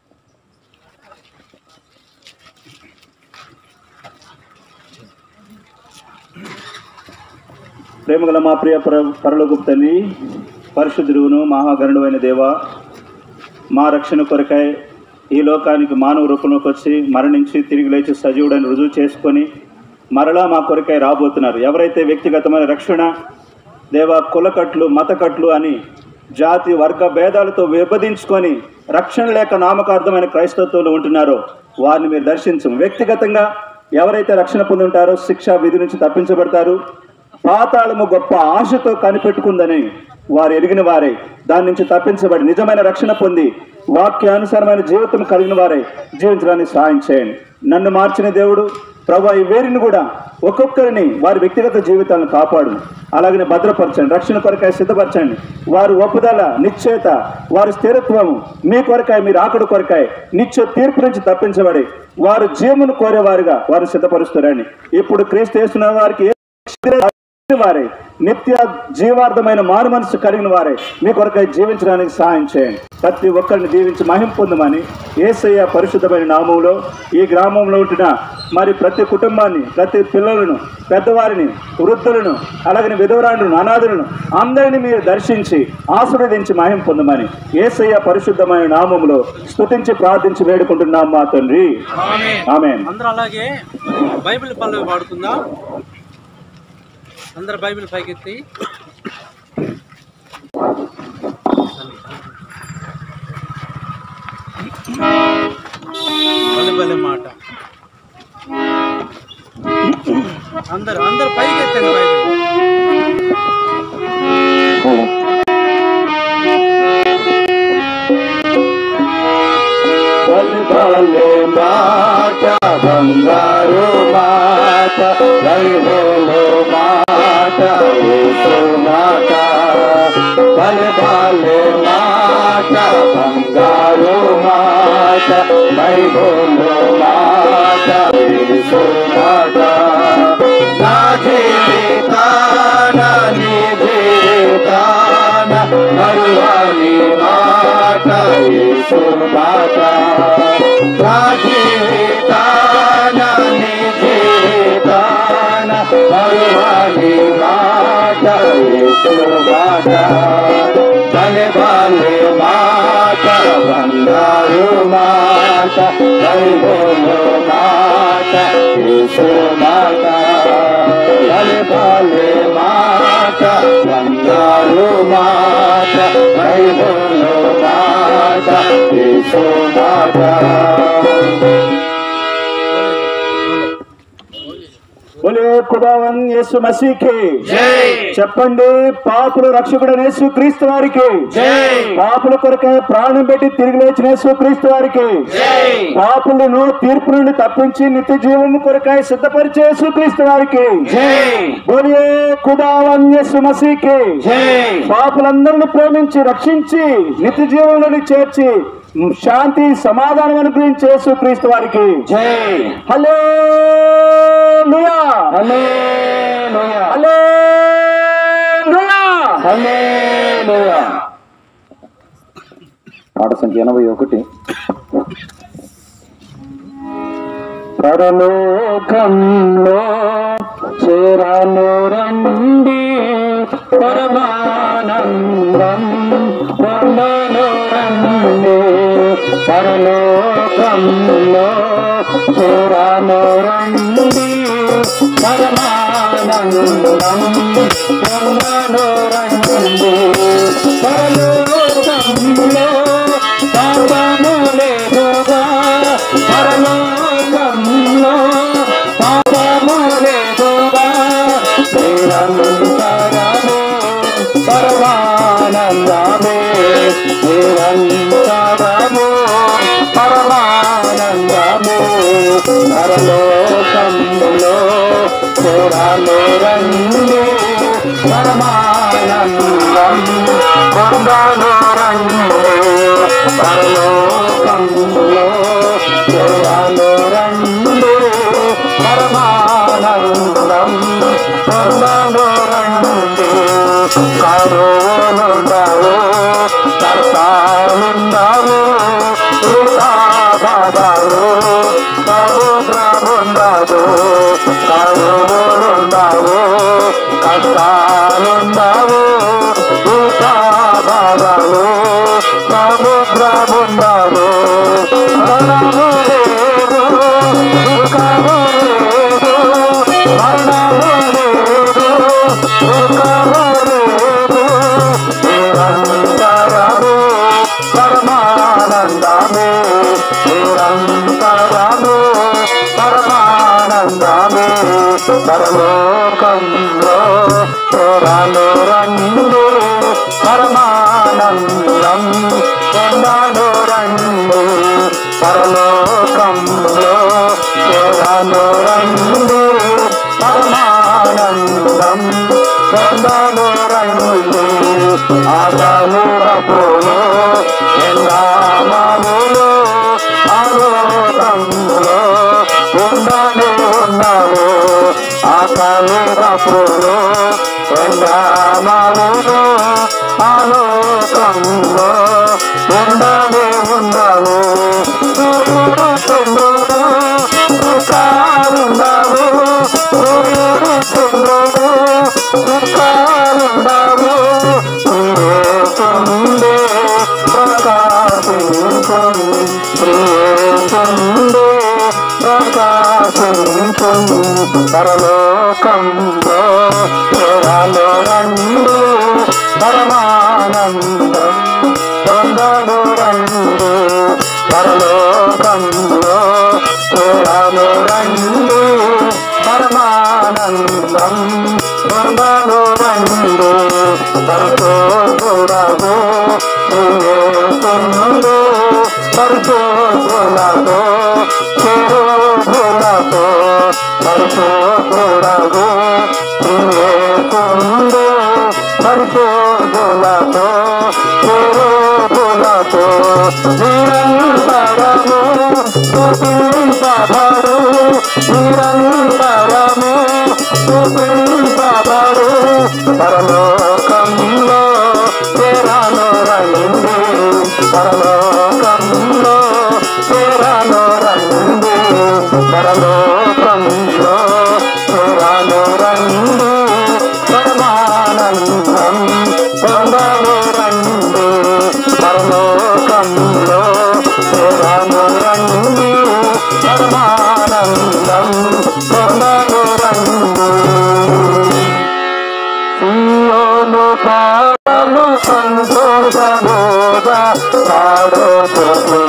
C: ప్రేమగల మా ప్రియ పర పరలోకు తల్లి పరిశుద్ధుడును మహాగరుడువైన దేవ మా రక్షణ కొరకై ఈ లోకానికి మానవ రూపంలోకి వచ్చి మరణించి తిరిగి లేచి సజీవుడని రుజువు చేసుకొని మరలా మా కొరకై రాబోతున్నారు ఎవరైతే వ్యక్తిగతమైన రక్షణ దేవ కులకట్లు మతకట్లు అని జాతి వర్గ భేదాలతో విభజించుకొని రక్షణ లేక నామకార్థమైన క్రైస్తత్వంలో ఉంటున్నారో వారిని మీరు దర్శించం వ్యక్తిగతంగా ఎవరైతే రక్షణ పొంది ఉంటారో శిక్ష విధి నుంచి తప్పించబడతారు పాతాళము గొప్ప ఆశతో కనిపెట్టుకుందని వారు ఎరిగిన వారే దాని నుంచి తప్పించబడి నిజమైన రక్షణ పొంది వాక్యానుసారమైన జీవితం కలిగిన వారే జీవించడానికి సహాయం చేయండి నన్ను మార్చిన దేవుడు ప్రభు ఈ వేరిని కూడా ఒక్కొక్కరిని వారి వ్యక్తిగత జీవితాలను కాపాడు అలాగనే భద్రపరచండి రక్షణ కొరకాయ సిద్ధపరచండి వారి ఒప్పుదల నిశ్చేత వారి స్థిరత్వము మీ కొరకాయ మీరు ఆకడు కొరకాయ నిత్య తీర్పు నుంచి తప్పించబడి వారు జీవమును కోరేవారుగా వారు సిద్ధపరుస్తారని ఇప్పుడు క్రీస్తు చేస్తున్న వారికి ఏ వారే నిత్య జీవార్థమైన మారు మనసు కలిగిన వారే మీ కొరకై జీవించడానికి సహాయం చేయండి ప్రతి ఒక్కరిని దీవించి మహిం పొందమని ఏసయ్య పరిశుద్ధమైన నామంలో ఈ గ్రామంలో ఉంటున్న మరి ప్రతి కుటుంబాన్ని ప్రతి పిల్లలను పెద్దవారిని వృద్ధులను అలాగని విధవరాండ్రులను అనాథులను అందరినీ మీరు దర్శించి ఆశీర్వదించి మహిం పొందమని ఏసయ్య పరిశుద్ధమైన నామంలో స్తుతించి ప్రార్థించి వేడుకుంటున్నాం మా తండ్రి ఆమె
F: అందరూ అలాగే బైబిల్ పల్లవి పాడుకుందాం అందరు బైబిల్ పైకెత్తి భలే భలే మాట అందరు అందరు పైకి ఎత్తండి బైబిల్
A: బలిబలే మాట బంగారు మాట దైవలో మాట యేసు మాట బలిబలే మాట బంగారు మాట దైవలో మాట యేసు మాట నా జీవితాన నీ జీవితాన మరువని మాట యేసు మాట నా జీవితాన నీ జీవితాన మరువని మాట యేసు మాట బలే బలే మాట బంగారు మాట దైవము మాట యేసు మాట బలే బలే మాట బంగారు మాట దైవము మాట యేసు మాట
C: బోలే ఖుదావన్ యేసు మసీకి చెప్పండి పాపుల రక్షకుడైన యేసు క్రీస్తు వారికి పాపుల కొరకే ప్రాణం పెట్టి తిరిగి లేచిన యేసు క్రీస్తు వారికి పాపులను తీర్పు నుండి తప్పించి నిత్య జీవము కొరకాయ సిద్ధపరిచే యేసు క్రీస్తు వారికి బోలే ఖుదావన్ యేసు మసీకి పాపులందరిని ప్రేమించి రక్షించి నిత్య జీవంలోని చేర్చి శాంతి సమాధానం అనుగ్రహించే యేసు క్రీస్తు వారికి హలో
A: పాట సంఖ్య ఎనభై ఒకటి పరలోకంలో చేరాను రండి పరమానందం పొందను రండి పరలోకంలో చేరాను రండి పరమానందం పొందను రండి పరలోకంలో పాపము లేదుగా పరలోకంలో పాపము లేదుగా నిరంతరము పరమానందమే నిరంతరము పరమానందము పరలోకంలో చూడాలి రండి పరమానందం పొందాలు రండి పరలోకంలో చూడాలి రండి పరమానందం పొందాలు రండి కరువులుండవు కర్తాలుండవు బాబాలు సముద్రముండదు కరువులుండవు కష్టాలుండవు బాబాలు సముద్రముండవు రణము లేదు సుఖము లేదు సుఖము లేదు నిరంతరము పరమానందమే నిరంతరము పరమానందమే పరలోకంలో చోరాలు రంగు పరమానందం పొందాలు రంగు పరలోకంలో చోరాలు రంగు పరమానందం పొందాలు రంగు ఆదముడపులో ఎందామములో ఆలోకంలో ఉండనే ఉన్నావు ఆకలిడపులో ఎందామములో ఆలోకంలో ఉండనే ఉన్నావు సూర్యుడు చంద్రుడు సుఖాలుండవు సూర్యుడు చంద్రుడు సుఖాలుండవు ప్రియేతుండే ప్రకాశించుం ప్రియేతుండే ప్రకాశించుం పరలోకంలో చూడాలో రండు పరమానందం పొందడు రండు పరలోకంలో చూడాలో రండు పరమానందం పొందడు రండు పరిశోధుడగు ప్రియేతుండు పరిశోధులతో చెరువులతో పరిశోధుడగు ప్రియేతుండు పరిశోధులతో చెరువులతో నిరంతరము స్తుతింపబడు నిరంతరము స్తుతింపబడు పరలోకంలో చేరాను రండి పరలోకంలో చేరాను రండి పరలోకంలో చేరాను రండి పరమానందం పొందను రండి పరలోకంలో చేరాను రండి పరమానందం పొందను రండి సియోను పాదము సంతోషముగా పాడుతూ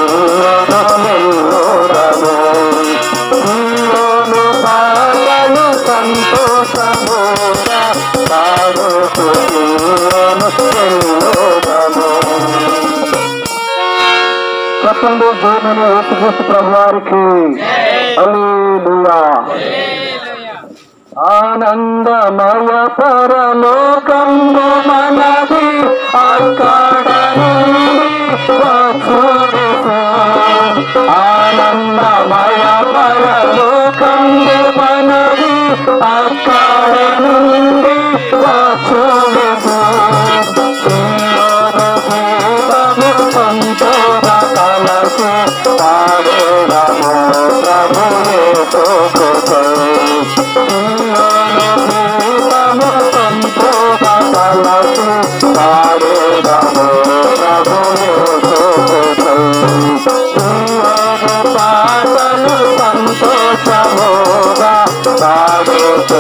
A: నిల్లురము సియోను పాదము సంతోషముగా పాడుతూ నిల్లురము చెప్పండి దేవుని యేసుక్రీస్తు ప్రభు వారికి హల్లెలూయా ఆనందమయ పరలోకంబు మనది అక్కడ నుండి వచ్చును. ఆనందమయ పరలోకంబు మనది అక్కడ నుండి వచ్చును. సియోను జీవము సంతోష కలసి పాడేదము ప్రభు యేసు సంతోషమోగా సాగుతూ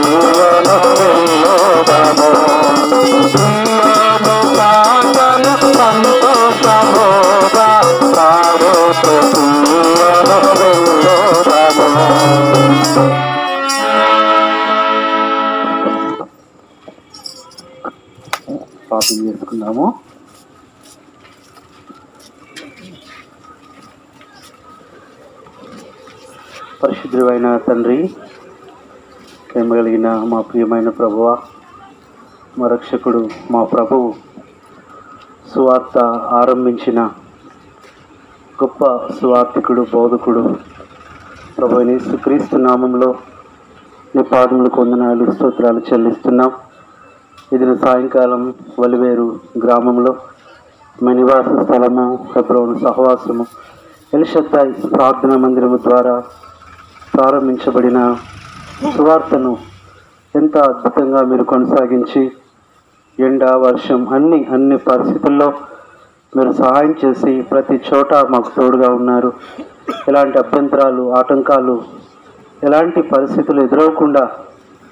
A: పాటలు సంతోషమోగా సాగుతూ
C: పాపం చేసుకున్నాము పరిశుద్ధుడైన తండ్రి ప్రేమ కలిగిన మా ప్రియమైన ప్రభువ మా రక్షకుడు మా ప్రభువు సువార్త ఆరంభించిన గొప్ప సువార్థికుడు బోధకుడు ప్రభు క్రీస్తు నామంలో నీ పాదములకు వందనాలు స్తోత్రాలు చెల్లిస్తున్నాం ఇది నా సాయంకాలం వలివేరు గ్రామంలో మా నివాస స్థలము ఫిబ్రవరి సహవాసము ఎలిషత్తాయి ప్రార్థనా మందిరము ద్వారా ప్రారంభించబడిన సువార్తను ఎంత అద్భుతంగా మీరు కొనసాగించి ఎండ వర్షం అన్ని అన్ని పరిస్థితుల్లో మీరు సహాయం చేసి ప్రతి చోట మాకు తోడుగా ఉన్నారు ఎలాంటి అభ్యంతరాలు ఆటంకాలు ఎలాంటి పరిస్థితులు ఎదురవకుండా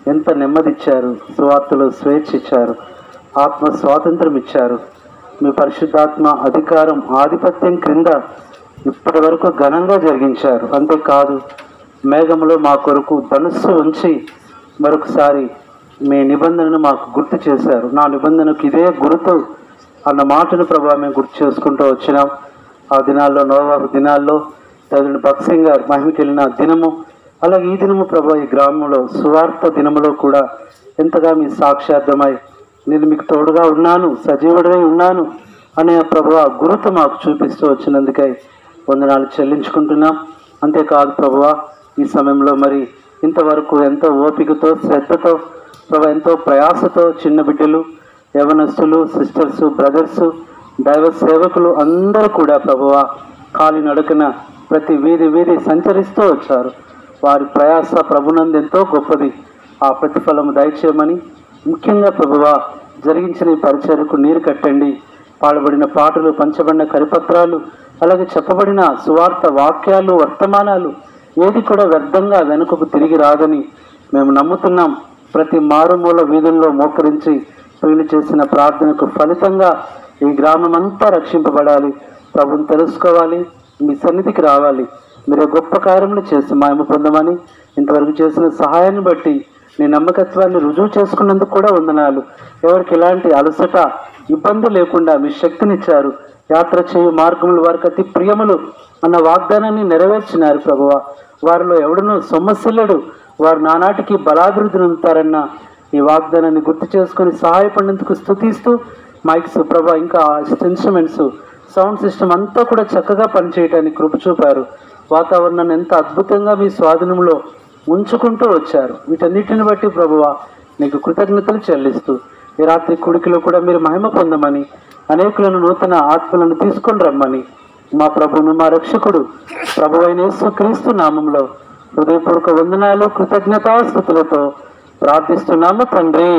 C: ఎంత నెమ్మదిచ్చారు సువార్తలో స్వేచ్ఛ ఇచ్చారు ఆత్మ స్వాతంత్రం ఇచ్చారు మీ పరిశుద్ధాత్మ అధికారం ఆధిపత్యం క్రింద ఇప్పటి వరకు ఘనంగా జరిగించారు అంతేకాదు మేఘములో మా కొరకు ధనుస్సు ఉంచి మరొకసారి మీ నిబంధనను మాకు గుర్తు చేశారు నా నిబంధనకు ఇదే గుర్తు అన్న మాటను ప్రభావ మేము గుర్తు చేసుకుంటూ వచ్చినాం ఆ దినాల్లో నోవాబు దినాల్లో తగిన భక్సింగ్ గారు మహిమకి వెళ్ళిన దినము అలాగే ఈ దినము ప్రభా ఈ గ్రామంలో సువార్త దినములో కూడా ఎంతగా మీ సాక్షార్థమై నేను మీకు తోడుగా ఉన్నాను సజీవుడై ఉన్నాను అనే ప్రభు గురుతు మాకు చూపిస్తూ వచ్చినందుకై వందనాలు చెల్లించుకుంటున్నాం అంతేకాదు ప్రభువా ఈ సమయంలో మరి ఇంతవరకు ఎంతో ఓపికతో శ్రద్ధతో ప్రభు ఎంతో ప్రయాసతో చిన్న బిడ్డలు యవనస్తులు సిస్టర్స్ బ్రదర్స్ దైవ సేవకులు అందరూ కూడా ప్రభువా కాలి నడకన ప్రతి వీధి వీధి సంచరిస్తూ వచ్చారు వారి ప్రయాస ప్రభునందు ఎంతో గొప్పది ఆ ప్రతిఫలము దయచేయమని ముఖ్యంగా ప్రభువా జరిగించిన ఈ పరిచయకు నీరు కట్టండి పాడబడిన పాటలు పంచబడిన కరిపత్రాలు అలాగే చెప్పబడిన సువార్త వాక్యాలు వర్తమానాలు ఏది కూడా వ్యర్థంగా వెనుకకు తిరిగి రాదని మేము నమ్ముతున్నాం ప్రతి మారుమూల వీధుల్లో మోకరించి ప్రియులు చేసిన ప్రార్థనకు ఫలితంగా ఈ గ్రామం అంతా రక్షింపబడాలి ప్రభుని తెలుసుకోవాలి మీ సన్నిధికి రావాలి మీరు గొప్ప కార్యములు చేసి మాయమ పొందమని ఇంతవరకు చేసిన సహాయాన్ని బట్టి నీ నమ్మకత్వాన్ని రుజువు చేసుకున్నందుకు కూడా వందనాలు ఎవరికి ఎలాంటి అలసట ఇబ్బంది లేకుండా మీ శక్తినిచ్చారు యాత్ర చేయు మార్గములు వారికి అతి ప్రియములు అన్న వాగ్దానాన్ని నెరవేర్చినారు ప్రభువ వారిలో ఎవడనూ సొమ్మసిల్లడు వారు నానాటికి బలాభివృద్ధి పొందుతారన్న ఈ వాగ్దానాన్ని గుర్తు చేసుకొని సహాయపడినందుకు స్థుతిస్తూ మైక్స్ ప్రభా ఇంకా ఇన్స్ట్రుమెంట్స్ సౌండ్ సిస్టమ్ అంతా కూడా చక్కగా పనిచేయడానికి కృప చూపారు వాతావరణాన్ని ఎంత అద్భుతంగా మీ స్వాధీనంలో ఉంచుకుంటూ వచ్చారు వీటన్నిటిని బట్టి ప్రభువా నీకు కృతజ్ఞతలు చెల్లిస్తూ ఈ రాత్రి కుడికిలో కూడా మీరు మహిమ పొందమని అనేకులను నూతన ఆత్మలను తీసుకొని రమ్మని మా ప్రభువును మా రక్షకుడు ప్రభువైన యేసు క్రీస్తు నామంలో హృదయపూర్వక వందనాలు కృతజ్ఞతాస్థుతులతో ప్రార్థిస్తున్నాము తండ్రి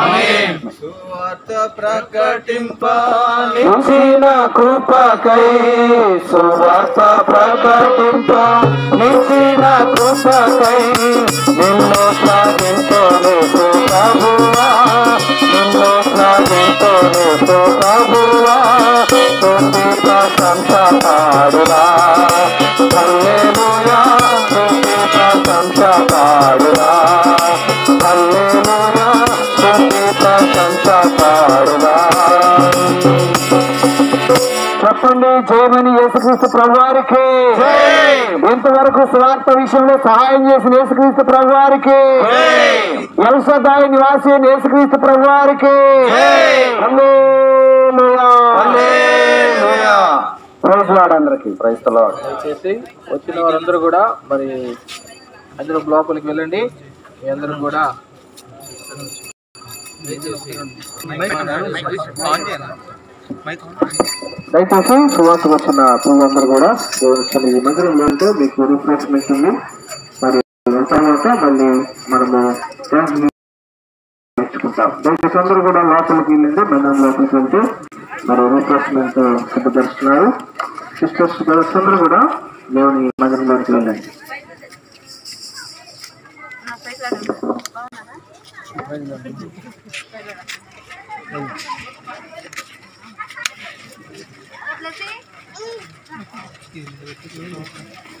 C: నిలిచిన కృపకై సువార్త ప్రకటింప నిలిచిన కృపకై నిన్ను సాగించోను ప్రభువా నిన్ను సాగించోను ప్రభువా తుది ప్రశంస పాడురా హల్లెలూయా తుది ప్రశంస పాడురా హల్లెలూయా తుది ప్రశంస పాడురా చెప్పండి జయమని యేసుక్రీస్తు ప్రభువారికి ఇంతవరకు స్వార్థ విషయంలో సహాయం చేసిన యేసుక్రీస్తు ప్రభువారికి ఎల్సదాయి నివాసి అయిన యేసుక్రీస్తు ప్రభువారికి ప్రైజ్ లాడ్ అందరికి ప్రైజ్ లాడ్
B: దయచేసి వచ్చిన వారందరూ కూడా మరి అందరూ లోపలికి వెళ్ళండి మీ అందరూ కూడా
C: దయచేసి సువార్త వచ్చిన పిల్లలందరూ కూడా దేవుని సన్నిధి మందిరంలో ఉంటే మీకు రిఫ్రెష్మెంట్ ఉంది మరి తర్వాత మళ్ళీ మనము నేర్చుకుంటాం దయచేసి అందరూ కూడా లోపలికి వెళ్ళండి మందిరం లోపలికి వెళ్తే మరి రిఫ్రెష్మెంట్ సిద్ధపరుస్తున్నారు సిస్టర్స్ బ్రదర్స్ అందరూ కూడా దేవుని మందిరంలోకి వెళ్ళండి
G: Let's see.